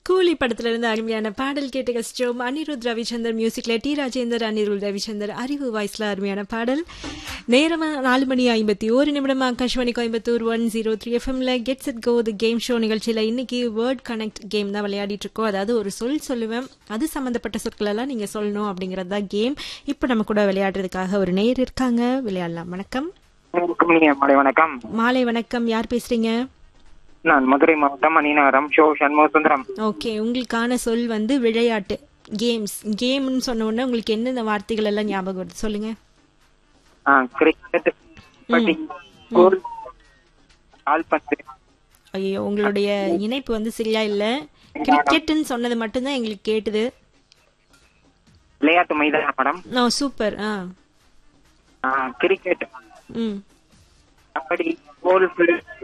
கூலி படத்துல இருந்து அருமையான பாடல் கேட்டு கசிச்சோம் அனிருத் ரவிச்சந்தர் மியூசிக்ல டி ராஜேந்தர் அனிருத் ரவிச்சந்தர் அறிவு வாய்ஸ்ல அருமையான பாடல் நேரமா நாலு மணி ஐம்பத்தி ஒரு நிமிடம் Akashvani Coimbatore one zero three எஃப்எம்ல gets it go the game show நிகழ்ச்சியில இன்னைக்கு வேர்ட் கனெக்ட் கேம் தான் விளையாடிட்டு இருக்கோம் அதாவது ஒரு சொல் சொல்லுவேன் அது சம்பந்தப்பட்ட சொற்கள் எல்லாம் நீங்க சொல்லணும் அப்படிங்கறது தான் கேம் இப்போ நம்ம கூட விளையாடுறதுக்காக ஒரு நேர் இருக்காங்க விளையாடலாம் வணக்கம் வணக்கம் இனிய மாலை வணக்கம் மாலை வணக்கம் யார் பேசுறீங்க நான் மதுரை மாவட்டம் அணிநகரம் ஷோ சண்முக சுந்தரம் ஓகே உங்களுக்கான சொல் வந்து விளையாட்டு கேம்ஸ் கேம்னு சொன்ன உடனே உங்களுக்கு என்னென்ன வார்த்தைகள் எல்லாம் ஞாபகம் வருது சொல்லுங்க ஆ, கிரிக்கெட் கபடி கோல் கால்பந்து ஐயோ உங்களுடைய இணைப்பு வந்து சரியா இல்ல கிரிக்கெட்னு சொன்னது மட்டும்தான் எங்களுக்கு கேட்டுது விளையாட்டு மைதானம் மேடம் ஓ சூப்பர் ஆ ஆ, கிரிக்கெட் ம் கபடி கோல்ஃபு